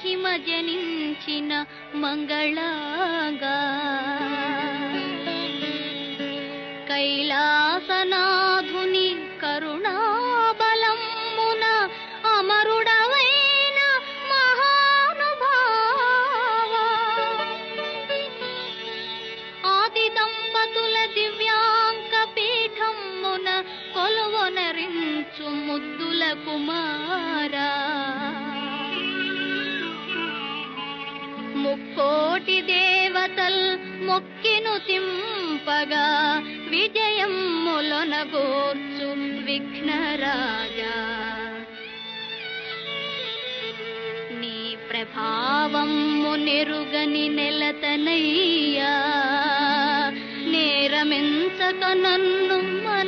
మహిమ జనించిన మంగళంగా కైలాసనాథుని కరుణాబలమున అమరుడవైన మహానుభావా ఆది దంపతుల దివ్యాంక పీఠమున కొలువొనరించు ముద్దుల కుమారా ముక్కోటి దేవతల్ మొక్కిను తింపగా విజయములొనగోర్చు విఘ్నరాజా నీ ప్రభావము నెరుగని నెలతనయ్యా నేరమెంచక నన్ను